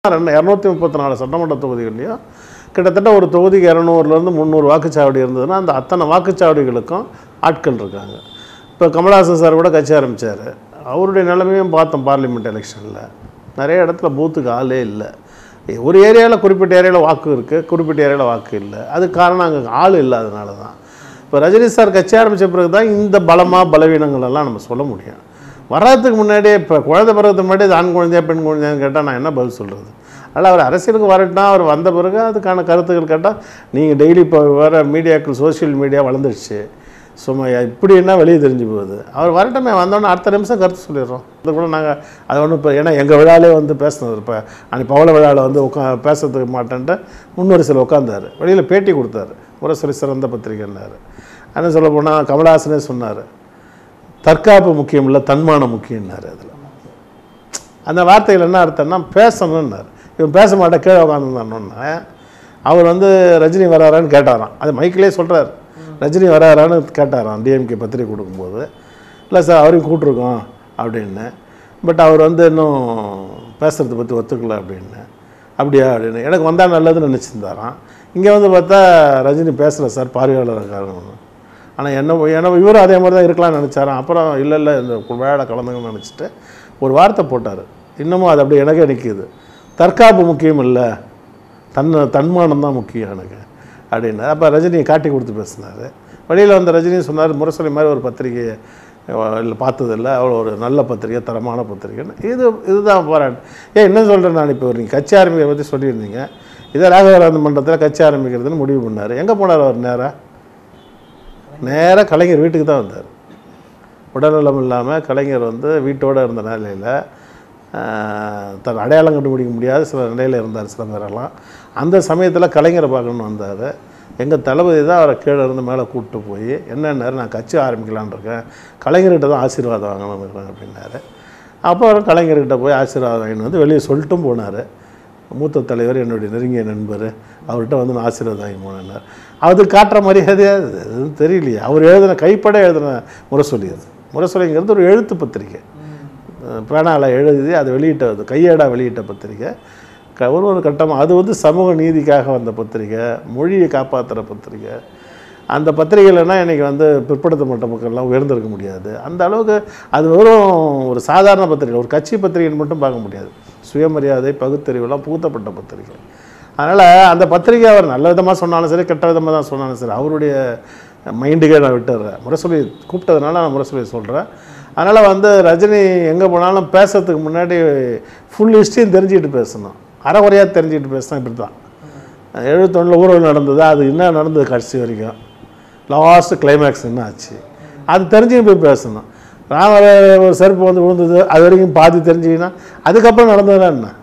ரெண்டு இரநூத்தி முப்பத்தி நாலு சட்டமன்ற தொகுதிகள்லையும் கிட்டத்தட்ட ஒரு தொகுதிக்கு இரநூறுலேருந்து முந்நூறு வாக்குச்சாவடி இருந்ததுன்னா அந்த அத்தனை வாக்குச்சாவடிகளுக்கும் ஆட்கள் இருக்காங்க இப்போ கமலஹாசன் சார் கூட கட்சி ஆரம்பித்தார் அவருடைய நிலைமையும் பார்த்தோம் பார்லிமெண்ட் எலெக்ஷனில் நிறைய இடத்துல பூத்துக்கு ஆளே இல்லை ஒரு ஏரியாவில் குறிப்பிட்ட ஏரியாவில் வாக்கு இருக்குது குறிப்பிட்ட ஏரியாவில் வாக்கு இல்லை அதுக்கு காரணம் அங்கே ஆள் இல்லாதனால தான் இப்போ ரஜினி சார் கட்சி ஆரம்பித்த பிறகு தான் இந்த பலமாக பலவீனங்கள் எல்லாம் நம்ம சொல்ல முடியும் வர்றதுக்கு முன்னாடியே இப்போ குழந்தை பிறகுக்கு முன்னாடி இது ஆண் குழந்தையா பெண் குழந்தையான்னு கேட்டால் நான் என்ன பதில் சொல்கிறது அதனால் அவர் அரசியலுக்கு வரட்டும் அவர் வந்த பிறகு அதுக்கான கருத்துக்கள் கேட்டால் நீங்கள் டெய்லி இப்போ வர மீடியாக்கள் சோஷியல் மீடியா வளர்ந்துருச்சு சும்மா இப்படி என்ன வெளியே தெரிஞ்சு போகுது அவர் வரட்டுமே வந்தோடனே அடுத்த நிமிஷம் கருத்து சொல்லிடுறோம் இது கூட நாங்கள் அது ஒன்றும் இப்போ ஏன்னா எங்கள் விழாலே வந்து பேசினது இப்போ அன்னைக்கு பவள விழாவில் வந்து உட்கா பேசுறதுக்கு மாட்டேன்ட்டு முன்வரிசையில் உட்காந்தாரு வெளியில் பேட்டி கொடுத்தாரு முரசொலி சிறந்த பத்திரிகைன்னாரு என்ன சொல்ல போனால் கமலஹாசனே சொன்னார் தற்காப்பு முக்கியம் இல்லை தன்மானம் முக்கியம்னாரு அதில் அந்த வார்த்தையில் என்ன அர்த்தம்னா பேசணும்னாரு இவன் பேச மாட்டேன் கீழே உட்காந்துருந்தானோன்னு அவர் வந்து ரஜினி வராரான்னு கேட்டாராம் அது மைக்கிலே சொல்கிறார் ரஜினி வராரான்னு கேட்டாராம் டிஎம்கே பத்திரிகை கொடுக்கும்போது இல்லை சார் அவரையும் கூப்பிட்ருக்கோம் அப்படின்னு பட் அவர் வந்து இன்னும் பேசுகிறத பற்றி ஒத்துக்கல அப்படின்னு அப்படியா அப்படின்னு எனக்கு வந்தால் நல்லதுன்னு நினச்சிருந்தாராம் இங்கே வந்து பார்த்தா ரஜினி பேசல சார் பார்வையாளர் இருக்காருன்னு ஆனால் என்ன ஏன்னா இவரும் அதே மாதிரி தான் இருக்கலாம்னு நினச்சாராம் அப்புறம் இல்லை இல்லை இந்த வேலை கலந்துங்கன்னு நினச்சிட்டு ஒரு வார்த்தை போட்டார் இன்னமும் அது அப்படியே எனக்கே நிற்கிது தற்காப்பு முக்கியம் இல்லை தன் தன்மானம் தான் முக்கியம் எனக்கு அப்படின்னு அப்போ ரஜினியை காட்டி கொடுத்து பேசினார் வெளியில் வந்த ரஜினி சொன்னார் முரசொலி மாதிரி ஒரு பத்திரிகையை இல்லை பார்த்ததில்ல அவ்வளோ ஒரு நல்ல பத்திரிகை தரமான பத்திரிகைன்னு இது இதுதான் போராட்டம் ஏன் என்ன சொல்கிறேன் நான் இப்போ நீங்கள் கட்சி ஆரம்பிக்கிற பற்றி சொல்லியிருந்தீங்க இதை ராகவராந்த மன்றத்தில் கட்சி ஆரம்பிக்கிறதுன்னு முடிவு பண்ணார் எங்கே போனார் அவர் நேராக நேராக கலைஞர் வீட்டுக்கு தான் வந்தார் உடல்நலம் இல்லாமல் கலைஞர் வந்து வீட்டோடு இருந்த நிலையில் தன் அடையாளம் கண்டுபிடிக்க முடியாத சில நிலையில் இருந்தார் சில பேரெல்லாம் அந்த சமயத்தில் கலைஞரை பார்க்கணுன்னு வந்தார் எங்கள் தளபதி தான் அவரை கீழே இருந்து மேலே கூப்பிட்டு போய் என்னன்னாரு நான் கட்சி ஆரம்பிக்கலான்னு இருக்கேன் கலைஞர்கிட்ட தான் ஆசீர்வாதம் வாங்கணும்னு இருக்கேன் அப்படின்னாரு அப்போ அவர் கலைஞர்கிட்ட போய் ஆசீர்வாதம் வாங்கிட்டு வந்து வெளியே சொல்லிட்டும் போனார் மூத்த தலைவர் என்னுடைய நெருங்கிய நண்பர் அவர்கிட்ட வந்து நான் ஆசீர்வாதம் வாங்கி போனேன்னார் அது காட்டுற மரியாதையா அது எதுவும் தெரியலையே அவர் எழுதின கைப்பட எழுதின முரசொலி அது முரசொலிங்கிறது ஒரு எழுத்து பத்திரிக்கை பேனாவில் எழுதி அதை வெளியிட்டது கையேடாக வெளியிட்ட பத்திரிக்கை க ஒரு ஒரு கட்டமாக அது வந்து சமூக நீதிக்காக வந்த பத்திரிக்கை மொழியை காப்பாற்றுற பத்திரிக்கை அந்த பத்திரிகையிலனா இன்றைக்கி வந்து பிற்படுத்தப்பட்ட மக்கள்லாம் உயர்ந்திருக்க முடியாது அந்த அளவுக்கு அது வெறும் ஒரு சாதாரண பத்திரிகை ஒரு கட்சி பத்திரிகைன்னு மட்டும் பார்க்க முடியாது சுயமரியாதை பகுத்தறிவுலாம் புகுத்தப்பட்ட பத்திரிகை அதனால் அந்த பத்திரிகை அவர் நல்ல விதமாக சொன்னாலும் சரி கெட்ட விதமாக தான் சொன்னாலும் சரி அவருடைய மைண்டுக்கே நான் விட்டுறேன் முரசொலி கூப்பிட்டதுனால நான் முரசொலி சொல்கிறேன் அதனால் வந்து ரஜினி எங்கே போனாலும் பேசுறதுக்கு முன்னாடி ஃபுல் ஹிஸ்ட்ரியும் தெரிஞ்சுக்கிட்டு பேசணும் அறகுறையாக தெரிஞ்சுக்கிட்டு பேசினா இப்படி தான் எழுபத்தொன்னில் ஊழல் நடந்தது அது என்ன நடந்தது கடைசி வரைக்கும் லாஸ்ட் கிளைமேக்ஸ் என்ன ஆச்சு அது தெரிஞ்சுக்கிட்டு போய் பேசணும் ராமர் ஒரு செருப்பு வந்து விழுந்தது அது வரைக்கும் பாதி தெரிஞ்சிங்கன்னா அதுக்கப்புறம் நடந்ததுலாம் என்ன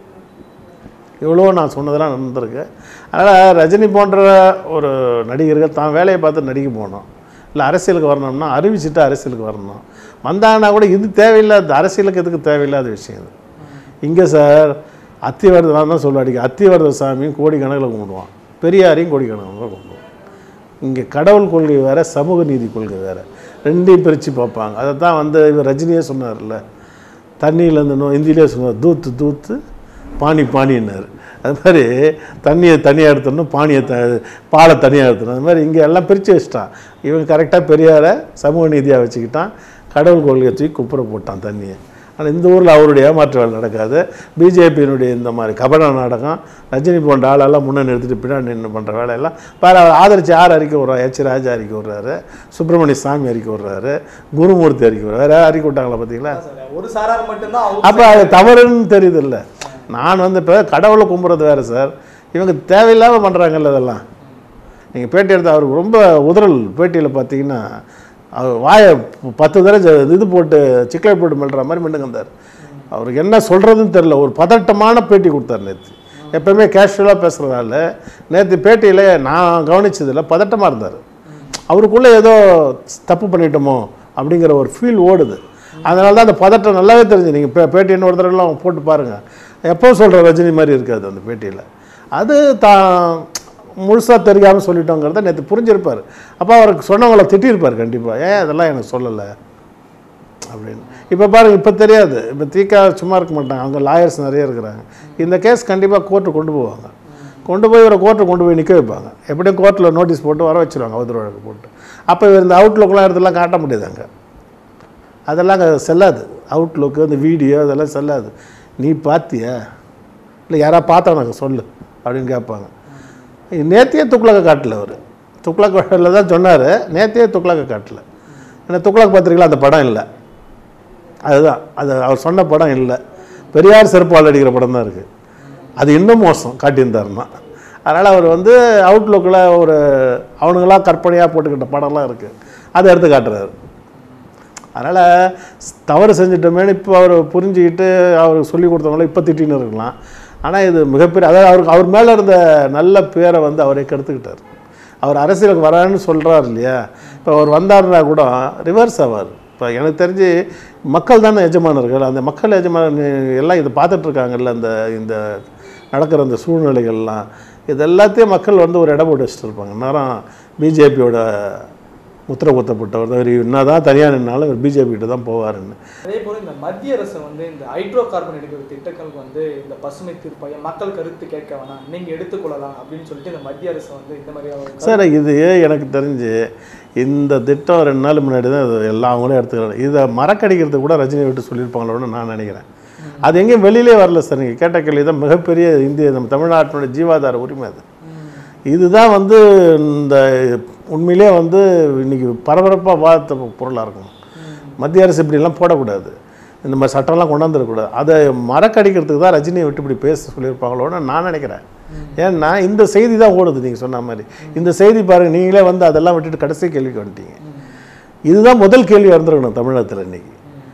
இவ்வளோ நான் சொன்னதெல்லாம் நடந்திருக்கு அதனால் ரஜினி போன்ற ஒரு நடிகர்கள் தான் வேலையை பார்த்து நடிக்க போகணும் இல்லை அரசியலுக்கு வரணும்னா அறிவிச்சுட்டு அரசியலுக்கு வரணும் வந்தாங்கன்னா கூட இது தேவையில்லாத அரசியலுக்கு எதுக்கு தேவையில்லாத விஷயம் இது இங்கே சார் அத்திவரதம் தான் சொல்லுவாடிக்கு அத்திவரத சாமியும் கோடிக்கணக்கில் கும்பிடுவான் பெரியாரையும் கோடிக்கணக்கில் கும்பிடுவான் இங்கே கடவுள் கொள்கை வேறு சமூக நீதி கொள்கை வேறு ரெண்டையும் பிரித்து பார்ப்பாங்க அதை தான் வந்து இவர் ரஜினியே சொன்னார்ல தண்ணியிலேருந்து நோ ஹிந்திலே சொன்னார் தூத்து தூத்து பானி பானின்னார் அது மாதிரி தண்ணியை தனியாக எடுத்துடணும் பானியை த பாலை தனியாக எடுத்துடணும் அது மாதிரி இங்கே எல்லாம் பிரித்து வச்சிட்டான் இவன் கரெக்டாக பெரியாரை சமூக நீதியாக வச்சுக்கிட்டான் கடவுள் கொள்கையை தூக்கி குப்புற போட்டான் தண்ணியை ஆனால் இந்த ஊரில் அவருடைய ஏமாற்று வேலை நடக்காது பிஜேபியினுடைய இந்த மாதிரி கபட நாடகம் ரஜினி போன்ற ஆளெல்லாம் முன்னே நிறுத்திட்டு பின்னாடி நின்று பண்ணுற வேலையெல்லாம் பாரு அவர் ஆதரித்து யார் அறிக்கை விட்றா எச் ராஜா அறிக்கை விட்றாரு சுப்பிரமணிய சாமி அறிக்கை விட்றாரு குருமூர்த்தி அறிக்கை விட்றாரு வேறு அறிக்கை விட்டாங்களா பார்த்தீங்களா ஒரு சாரார் மட்டும்தான் out அப்போ அது தவறுன்னு தெரியுது இல்லை நான் வந்து இப்போ கடவுளை கும்பிட்றது வேறு சார் இவங்க தேவையில்லாமல் பண்ணுறாங்கல்ல இதெல்லாம் நீங்கள் பேட்டி எடுத்து அவருக்கு ரொம்ப உதறல் பேட்டியில் பார்த்தீங்கன்னா அவர் வாயை பத்து தடவை இது போட்டு சிக்கலை போட்டு மெல்ற மாதிரி மின்னுங்க வந்தார் அவருக்கு என்ன சொல்கிறதுன்னு தெரில ஒரு பதட்டமான பேட்டி கொடுத்தார் நேற்று எப்பவுமே கேஷுவலாக பேசுகிறதால நேற்று பேட்டியில் நான் கவனிச்சதில் பதட்டமாக இருந்தார் அவருக்குள்ளே ஏதோ தப்பு பண்ணிட்டோமோ அப்படிங்கிற ஒரு ஃபீல் ஓடுது அதனால தான் அந்த பதட்டம் நல்லாவே தெரிஞ்சு நீங்கள் பே பேட்டின்னு ஒரு தடவைலாம் போட்டு பாருங்கள் எப்போ சொல்கிற ரஜினி மாதிரி இருக்காது அந்த பேட்டியில் அது தான் முழுசாக தெரியாமல் சொல்லிட்டோங்கிறத நேற்று புரிஞ்சிருப்பார் அப்போ அவருக்கு சொன்னவங்கள திட்டியிருப்பார் கண்டிப்பாக ஏன் அதெல்லாம் எனக்கு சொல்லலை அப்படின்னு இப்போ பாருங்க இப்போ தெரியாது இப்போ தீக்கா சும்மா இருக்க மாட்டாங்க அங்கே லாயர்ஸ் நிறைய இருக்கிறாங்க இந்த கேஸ் கண்டிப்பாக கோர்ட்டு கொண்டு போவாங்க கொண்டு போய் இவரை கோர்ட்டு கொண்டு போய் நிற்க வைப்பாங்க எப்படியும் கோர்ட்டில் நோட்டீஸ் போட்டு வர வச்சிருவாங்க அவதூறு வழக்கு போட்டு அப்போ இவர் இந்த அவுட்லுக்கெலாம் எடுத்துலாம் காட்ட முடியாது அங்கே அதெல்லாம் அங்கே செல்லாது அவுட்லுக்கு அந்த வீடியோ அதெல்லாம் செல்லாது நீ பார்த்தியா இல்லை யாரா பார்த்தா எனக்கு சொல்லு அப்படின்னு கேட்பாங்க நேத்தியே துக்ளக்க காட்டல அவர் துக்ளக் வழக்கில் தான் சொன்னார் நேத்தியே துக்ளக்க காட்டல ஏன்னா துக்ளக் பத்திரிக்கையில் அந்த படம் இல்லை அதுதான் அது அவர் சொன்ன படம் இல்லை பெரியார் செருப்பால் அடிக்கிற படம் தான் இருக்குது அது இன்னும் மோசம் காட்டியிருந்தாருன்னா அதனால் அவர் வந்து அவுட்லுக்கில் ஒரு அவனுங்களாம் கற்பனையாக போட்டுக்கிட்ட படம்லாம் இருக்குது அதை எடுத்து காட்டுறாரு அதனால் தவறு செஞ்சிட்டோமேனு இப்போ அவர் புரிஞ்சுக்கிட்டு அவருக்கு சொல்லி கொடுத்தவங்கள இப்போ திட்டின்னு இருக்கலாம் ஆனால் இது மிகப்பெரிய அதாவது அவருக்கு அவர் மேலே இருந்த நல்ல பேரை வந்து அவரே கெடுத்துக்கிட்டார் அவர் அரசியலுக்கு வரான்னு சொல்கிறார் இல்லையா இப்போ அவர் வந்தாருன்னா கூட ரிவர்ஸ் ஆவார் இப்போ எனக்கு தெரிஞ்சு மக்கள் தானே எஜமானர்கள் அந்த மக்கள் எஜமான எல்லாம் இதை பார்த்துட்ருக்காங்கல்ல அந்த இந்த நடக்கிற அந்த சூழ்நிலைகள்லாம் இது எல்லாத்தையும் மக்கள் வந்து ஒரு இடம் போட்டு வச்சுட்டு இருப்பாங்க நேரம் பிஜேபியோட முத்திரை குத்தப்பட்டவர் தான் இவர் என்ன தான் தனியாக நின்னாலும் இவர் பிஜேபி கிட்ட தான் போவாருன்னு அதே போல இந்த மத்திய அரசு வந்து இந்த ஹைட்ரோ கார்பன் எடுக்கிற திட்டங்களுக்கு வந்து இந்த பசுமை தீர்ப்பாய மக்கள் கருத்து கேட்க வேணாம் நீங்க எடுத்துக்கொள்ளலாம் அப்படின்னு சொல்லிட்டு இந்த மத்திய அரசு வந்து இந்த மாதிரி சார் இது எனக்கு தெரிஞ்சு இந்த திட்டம் ரெண்டு நாள் முன்னாடி தான் இது எல்லாம் அவங்களே எடுத்துக்கிறாங்க இதை மறக்கடிக்கிறதுக்கு கூட ரஜினி விட்டு சொல்லியிருப்பாங்களோன்னு நான் நினைக்கிறேன் அது எங்கேயும் வெளியிலே வரல சார் நீங்கள் கேட்ட கேள்வி தான் மிகப்பெரிய இந்திய நம்ம தமிழ்நாட்டினுடைய ஜீவாதார உரிமை அது இதுதான் வந்து இந்த உண்மையிலே வந்து இன்னைக்கு பரபரப்பாக வார்த்த பொருளாக இருக்கணும் மத்திய அரசு இப்படிலாம் போடக்கூடாது இந்த மாதிரி சட்டம்லாம் கொண்டாந்துடக்கூடாது அதை மறக்கடிக்கிறதுக்கு தான் ரஜினியை விட்டு இப்படி பேச சொல்லியிருப்பாங்களோன்னு நான் நினைக்கிறேன் ஏன்னா இந்த செய்தி தான் ஓடுது நீங்கள் சொன்ன மாதிரி இந்த செய்தி பாருங்கள் நீங்களே வந்து அதெல்லாம் விட்டுட்டு கடைசி கேள்விக்கு வந்துட்டீங்க இதுதான் முதல் கேள்வி இருந்திருக்கணும் தமிழகத்தில் இன்னைக்கு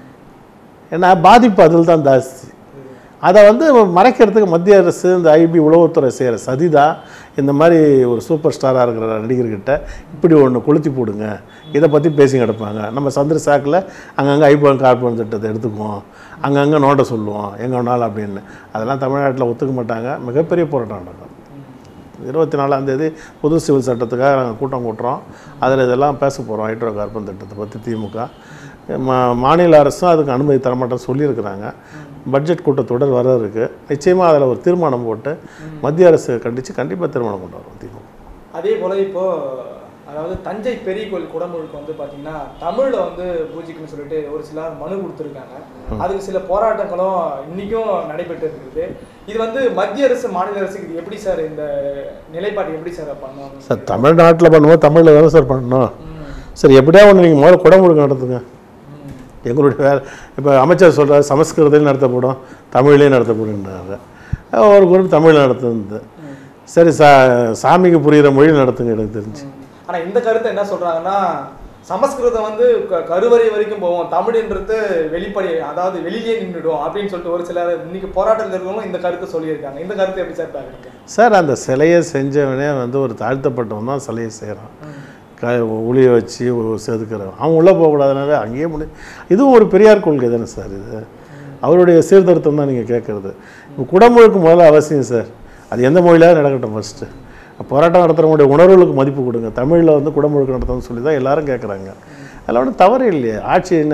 ஏன்னா பாதிப்பு அதில் தான் ஜாஸ்தி அதை வந்து மறைக்கிறதுக்கு மத்திய அரசு இந்த ஐபி உளவுத்துறை செய்கிற சதிதான் இந்த மாதிரி ஒரு சூப்பர் ஸ்டாராக இருக்கிற நடிகர்கிட்ட இப்படி ஒன்று கொளுத்தி போடுங்க இதை பற்றி பேசி கிடப்பாங்க நம்ம சந்திர சாக்கில் அங்கங்கே ஐபோன் கார்பன் திட்டத்தை எடுத்துக்குவோம் அங்கங்கே நோட்ட சொல்லுவோம் எங்கே வேணாலும் அப்படின்னு அதெல்லாம் தமிழ்நாட்டில் ஒத்துக்க மாட்டாங்க மிகப்பெரிய போராட்டம் நடக்கும் இருபத்தி நாலாந்தேதி புது சிவில் சட்டத்துக்காக நாங்கள் கூட்டம் கூட்டுறோம் அதில் இதெல்லாம் பேச போகிறோம் ஹைட்ரோ கார்பன் திட்டத்தை பற்றி திமுக மா மாநில அரசும் அதுக்கு அனுமதி தரமாட்டேன்னு சொல்லியிருக்கிறாங்க பட்ஜெட் கூட்டத்தொடர் வர இருக்கு நிச்சயமாக அதில் ஒரு தீர்மானம் போட்டு மத்திய அரசு கண்டித்து கண்டிப்பாக தீர்மானம் கொண்டு வரும் திமுக அதே போல இப்போ அதாவது தஞ்சை பெரிய கோயில் குடமுழுக்கு வந்து பாத்தீங்கன்னா தமிழ்ல வந்து பூஜைக்குன்னு சொல்லிட்டு ஒரு சிலர் மனு கொடுத்துருக்காங்க அதுக்கு சில போராட்டங்களும் இன்னைக்கும் நடைபெற்று இருக்குது இது வந்து மத்திய அரசு மாநில அரசுக்கு இது எப்படி சார் இந்த நிலைப்பாடு எப்படி சார் பண்ணுவாங்க சார் தமிழ்நாட்டில் பண்ணுவோம் தமிழில் தானே சார் பண்ணணும் சரி எப்படியா ஒன்று நீங்கள் முதல்ல குடமுழுக்கு நடத்துங்க எங்களுடைய வேலை இப்போ அமைச்சர் சொல்கிறார் சமஸ்கிருதத்தில் நடத்தப்படும் தமிழ்லேயும் நடத்தப்படுன்றாங்க ஒரு குரூப் தமிழில் நடத்துது சரி சா சாமிக்கு புரிகிற மொழி நடத்துங்க எனக்கு தெரிஞ்சு ஆனா இந்த கருத்தை என்ன சொல்றாங்கன்னா சமஸ்கிருதம் வந்து க- கருவறை வரைக்கும் போவோம் தமிழ்ன்றது வெளிப்படை அதாவது வெளியிலேயே நின்றுடும் அப்படின்னு சொல்லிட்டு ஒரு சிலர் இன்னைக்கு போராட்டத்தில் இருக்கிறவங்க இந்த கருத்தை சொல்லியிருக்காங்க இந்த கருத்தை எப்படி சார் பாக்குறீங்க சார் அந்த சிலையை செஞ்சவனே வந்து ஒரு தாழ்த்தப்பட்டவன் தான் சிலையை செய்கிறான் க ஒளிய வச்சு ஒரு செதுக்கிறவன் அவன் உள்ளே போகக்கூடாதுனாவே அங்கேயே முடி இதுவும் ஒரு பெரியார் கொள்கை தானே சார் இது அவருடைய சீர்திருத்தம் தான் நீங்கள் கேட்குறது இப்போ குடமுழுக்கு முதல்ல அவசியம் சார் அது எந்த மொழியிலாவது நடக்கட்டும் ஃபஸ்ட்டு போராட்டம் நடத்துகிறவங்களுடைய உணர்வுகளுக்கு மதிப்பு கொடுங்க தமிழில் வந்து குடமுழுக்கு நடத்தணும்னு சொல்லி தான் எல்லாரும் கேட்குறாங்க அதில் ஒன்றும் தவறு இல்லையே ஆட்சி என்ன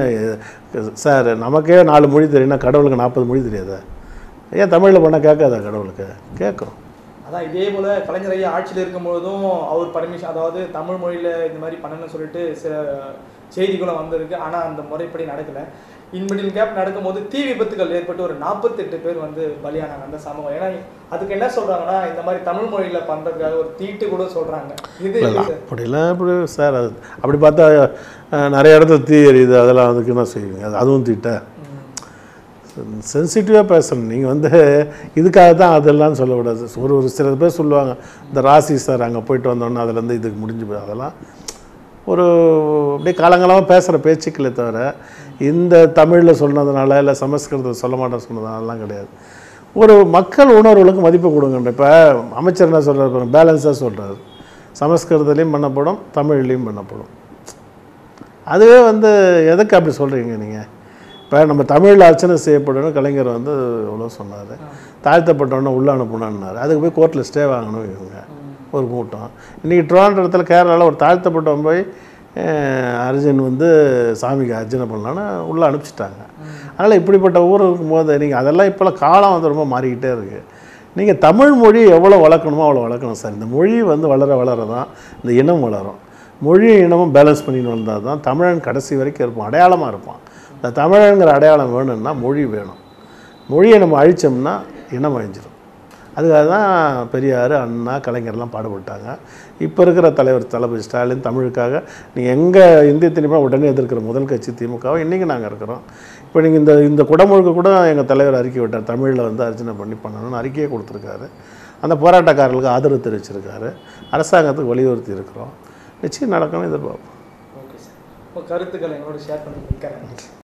சார் நமக்கே நாலு மொழி தெரியும்னா கடவுளுக்கு நாற்பது மொழி தெரியாதா ஏன் தமிழில் பண்ணால் கேட்காதா கடவுளுக்கு கேட்கும் அதான் இதே போல கலைஞர் ஐயா ஆட்சியில் இருக்கும்பொழுதும் அவர் பர்மிஷன் அதாவது தமிழ் மொழியில இந்த மாதிரி பண்ணணும்னு சொல்லிட்டு சில செய்திகளும் வந்திருக்கு ஆனா அந்த முறைப்படி நடக்கல இன்பிடில் கேப் நடக்கும்போது தீ விபத்துகள் ஏற்பட்டு ஒரு நாற்பத்தெட்டு பேர் வந்து பலியானாங்க அந்த சமூகம் ஏன்னா அதுக்கு என்ன சொல்றாங்கன்னா இந்த மாதிரி தமிழ் மொழியில பண்றதுக்காக ஒரு தீட்டு கூட சொல்றாங்க இது எப்படி சார்? அப்படிலாம் அப்படி சார் அது அப்படி பார்த்தா அஹ், நிறைய இடத்துல தீ எரியுது அதெல்லாம் அதுக்கு என்ன செய்வீங்க அது அதுவும் தீட்ட சென்சிட்டிவாக பேசணும் நீங்கள் வந்து இதுக்காக தான் அதெல்லாம் சொல்லக்கூடாது ஒரு ஒரு சில பேர் சொல்லுவாங்க இந்த ராசி சார் அங்கே போயிட்டு வந்தோன்னே அதுலேருந்து இதுக்கு முடிஞ்சு போய் அதெல்லாம் ஒரு அப்படியே காலங்காலமாக பேசுகிற பேச்சுக்களே தவிர இந்த தமிழில் சொன்னதுனால இல்லை சமஸ்கிருதம் சொல்ல மாட்டேன் சொன்னதுனாலலாம் கிடையாது ஒரு மக்கள் உணர்வுகளுக்கு மதிப்பு கொடுங்க இப்போ அமைச்சர் என்ன சொல்கிறார் பேலன்ஸாக சொல்கிறார் சமஸ்கிருதத்துலேயும் பண்ணப்படும் தமிழ்லேயும் பண்ணப்படும் அதுவே வந்து எதுக்கு அப்படி சொல்கிறீங்க நீங்கள் இப்போ நம்ம தமிழில் அர்ச்சனை செய்யப்படணும் கலைஞர் வந்து இவ்வளோ சொன்னார் தாழ்த்தப்பட்டவொன்னே உள்ளே அனுப்பணுன்னாரு அதுக்கு போய் கோர்ட்டில் ஸ்டே வாங்கணும் இவங்க ஒரு கூட்டம் இன்றைக்கி ட்ரோன்ற இடத்துல கேரளாவில் ஒரு தாழ்த்தப்பட்டவன் போய் அஹ் அர்ஜுன் வந்து சாமிக்கு அர்ச்சனை பண்ணலான்னு உள்ளே அனுப்பிச்சிட்டாங்க அதனால் இப்படிப்பட்ட ஊர் இருக்கும்போது நீங்கள் அதெல்லாம் இப்போலாம் காலம் வந்து ரொம்ப மாறிக்கிட்டே இருக்குது நீங்கள் தமிழ் மொழி எவ்வளோ வளர்க்கணுமோ அவ்வளோ வளர்க்கணும் சார் இந்த மொழி வந்து வளர வளர தான் இந்த இனம் வளரும் மொழியும் இனமும் பேலன்ஸ் பண்ணின்னு வந்தால் தான் தமிழன் கடைசி வரைக்கும் இருப்பான் அடையாளமாக இருப்பான் இந்த தமிழங்கிற அடையாளம் வேணும்னா மொழி வேணும் மொழியை நம்ம அழித்தோம்னா இனம் அழிஞ்சிடும் அதுக்காக தான் பெரியார் அண்ணா கலைஞர்லாம் பாடுபட்டாங்க இப்போ இருக்கிற தலைவர் தளபதி ஸ்டாலின் தமிழுக்காக நீங்கள் எங்கே இந்திய திணிப்பா உடனே எதிர்க்கிற முதல் கட்சி திமுகவை இன்றைக்கி நாங்கள் இருக்கிறோம் இப்போ நீங்கள் இந்த இந்த குடமுழுக்கு கூட எங்கள் தலைவர் அறிக்கை விட்டார் தமிழில் வந்து அர்ச்சனை பண்ணி பண்ணணும்னு அறிக்கையை கொடுத்துருக்காரு அந்த போராட்டக்காரர்களுக்கு ஆதரவு தெரிவிச்சிருக்காரு அரசாங்கத்துக்கு வலியுறுத்தி இருக்கிறோம் நிச்சயம் நடக்கணும்னு எதிர்பார்ப்போம் ஓகே சார் உங்கள் கருத்துக்களை எங்களோட ஷேர் பண்ணி